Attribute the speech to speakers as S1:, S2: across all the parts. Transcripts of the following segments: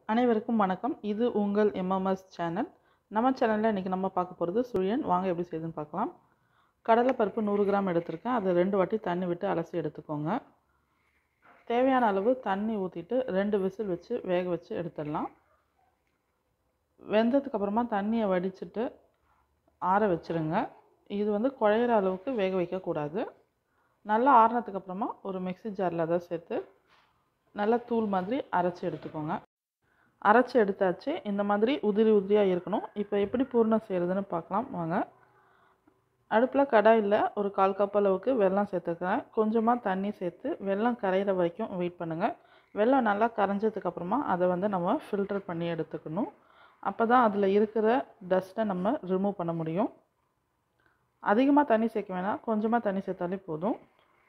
S1: அனைவருக்கும் வணக்கம் இது உங்கள் எம்எம்எஸ் சேனல் நம்ம சேனலில் இன்றைக்கி நம்ம பார்க்க போகிறது சுழியன் வாங்க எப்படி செய்யுதுன்னு பார்க்கலாம் கடலைப்பருப்பு நூறு கிராம் எடுத்திருக்கேன் அதை ரெண்டு வாட்டி தண்ணி விட்டு அலசி எடுத்துக்கோங்க தேவையான அளவு தண்ணி ஊற்றிட்டு ரெண்டு விசில் வச்சு வேக வச்சு எடுத்துடலாம் வெந்ததுக்கு அப்புறமா தண்ணியை வடிச்சிட்டு ஆற வச்சுருங்க இது வந்து குழையிற அளவுக்கு வேக வைக்கக்கூடாது நல்லா ஆறினதுக்கு அப்புறமா ஒரு மிக்ஸி ஜாரில் அதை சேர்த்து நல்லா தூள் மாதிரி அரைச்சி எடுத்துக்கோங்க அரைச்சி எடுத்தாச்சு இந்த மாதிரி உதிரி உதிரியாக இருக்கணும் இப்போ எப்படி பூர்ணம் செய்கிறதுன்னு பார்க்கலாம் வாங்க அடுப்பில் கடாயில் ஒரு கால் கப் அளவுக்கு வெல்லம் சேர்த்துக்கிறேன் கொஞ்சமாக தண்ணி சேர்த்து வெல்லம் கரையிற வரைக்கும் வெயிட் பண்ணுங்கள் வெல்லம் நல்லா கரைஞ்சதுக்கப்புறமா அதை வந்து நம்ம ஃபில்டர் பண்ணி எடுத்துக்கணும் அப்போ தான் அதில் இருக்கிற டஸ்ட்டை நம்ம ரிமூவ் பண்ண முடியும் அதிகமாக தண்ணி சேர்க்க வேணாம் கொஞ்சமாக தண்ணி சேர்த்தாலே போதும்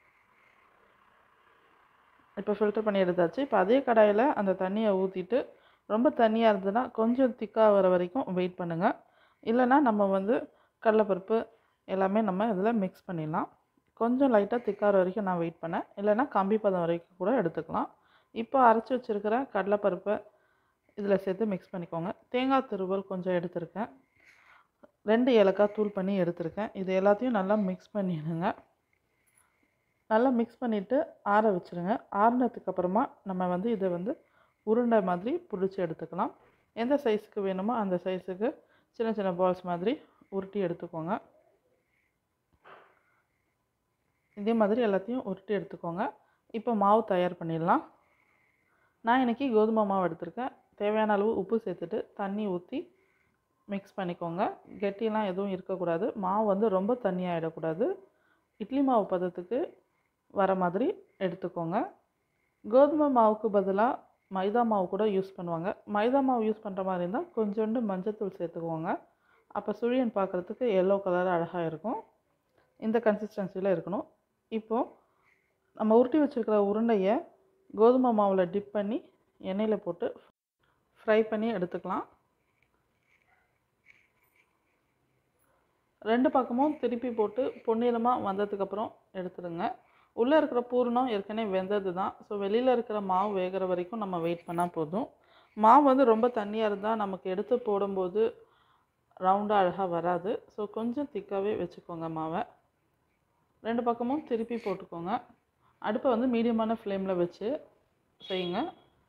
S1: இப்போ ஃபில்டர் பண்ணி எடுத்தாச்சு இப்போ அதே கடாயில் அந்த தண்ணியை ஊற்றிட்டு ரொம்ப தண்ணியாக இருந்ததுன்னா கொஞ்சம் திக்காக வர வரைக்கும் வெயிட் பண்ணுங்கள் இல்லைனா நம்ம வந்து கடலைப்பருப்பு எல்லாமே நம்ம இதில் மிக்ஸ் பண்ணிடலாம் கொஞ்சம் லைட்டாக திக்காக வர வரைக்கும் நான் வெயிட் பண்ணேன் இல்லைனா கம்பி பதம் வரைக்கும் கூட எடுத்துக்கலாம் இப்போ அரைச்சி வச்சுருக்கிற கடலைப்பருப்பை இதில் சேர்த்து மிக்ஸ் பண்ணிக்கோங்க தேங்காய் துருவல் கொஞ்சம் எடுத்திருக்கேன் ரெண்டு ஏலக்காய் தூள் பண்ணி எடுத்திருக்கேன் இது எல்லாத்தையும் நல்லா மிக்ஸ் பண்ணிடுங்க நல்லா மிக்ஸ் பண்ணிவிட்டு ஆற வச்சுருங்க ஆறினதுக்கு அப்புறமா நம்ம வந்து இதை வந்து உருண்டை மாதிரி பிடிச்சி எடுத்துக்கலாம் எந்த சைஸுக்கு வேணுமோ அந்த சைஸுக்கு சின்ன சின்ன பால்ஸ் மாதிரி உருட்டி எடுத்துக்கோங்க இதே மாதிரி எல்லாத்தையும் உருட்டி எடுத்துக்கோங்க இப்போ மாவு தயார் பண்ணிடலாம் நான் இன்றைக்கி கோதுமை மாவு எடுத்திருக்கேன் தேவையான அளவு உப்பு சேர்த்துட்டு தண்ணி ஊற்றி மிக்ஸ் பண்ணிக்கோங்க கெட்டிலாம் எதுவும் இருக்கக்கூடாது மாவு வந்து ரொம்ப தண்ணியாகிடக்கூடாது இட்லி மாவு பதத்துக்கு வர மாதிரி எடுத்துக்கோங்க கோதுமை மாவுக்கு பதிலாக மைதா மாவு கூட யூஸ் பண்ணுவாங்க மைதா மாவு யூஸ் பண்ணுற மாதிரி இருந்தால் கொஞ்சோண்டு மஞ்சத்தூள் சேர்த்துக்குவோங்க அப்போ சுழியன் பார்க்குறதுக்கு எல்லோ கலர் அழகாக இருக்கும் இந்த கன்சிஸ்டன்சியில் இருக்கணும் இப்போது நம்ம உருட்டி வச்சுருக்கிற உருண்டையை கோதுமை மாவில் டிப் பண்ணி எண்ணெயில் போட்டு ஃப்ரை பண்ணி எடுத்துக்கலாம் ரெண்டு பக்கமும் திருப்பி போட்டு பொன்னிறமாக வந்ததுக்கப்புறம் எடுத்துடுங்க உள்ளே இருக்கிற பூரணம் ஏற்கனவே வெந்தது தான் ஸோ வெளியில் இருக்கிற மாவு வேகிற வரைக்கும் நம்ம வெயிட் பண்ணால் போதும் மாவு வந்து ரொம்ப தண்ணியாக இருந்தால் நமக்கு எடுத்து போடும்போது ரவுண்டாக அழகாக வராது ஸோ கொஞ்சம் திக்காகவே வச்சுக்கோங்க மாவை ரெண்டு பக்கமும் திருப்பி போட்டுக்கோங்க அடுப்பை வந்து மீடியமான ஃப்ளேமில் வச்சு செய்யுங்க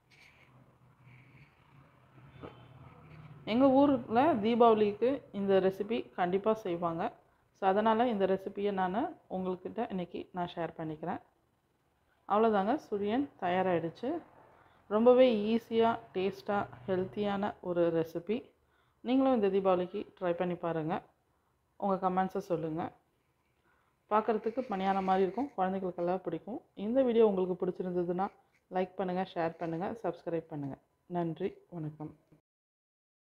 S1: எங்கள் ஊரில் தீபாவளிக்கு இந்த ரெசிபி கண்டிப்பாக செய்வாங்க ஸோ அதனால் இந்த ரெசிபியை நான் உங்கள்கிட்ட இன்றைக்கி நான் ஷேர் பண்ணிக்கிறேன் அவ்வளோதாங்க சுரியன் தயாராகிடுச்சு ரொம்பவே ஈஸியாக டேஸ்ட்டாக ஹெல்த்தியான ஒரு ரெசிபி நீங்களும் இந்த தீபாவளிக்கு ட்ரை பண்ணி பாருங்கள் உங்கள் கமெண்ட்ஸை சொல்லுங்கள் பார்க்குறதுக்கு பணியான மாதிரி இருக்கும் குழந்தைகளுக்கெல்லாம் பிடிக்கும் இந்த வீடியோ உங்களுக்கு பிடிச்சிருந்ததுன்னா லைக் பண்ணுங்கள் ஷேர் பண்ணுங்கள் சப்ஸ்கிரைப் பண்ணுங்கள் நன்றி வணக்கம்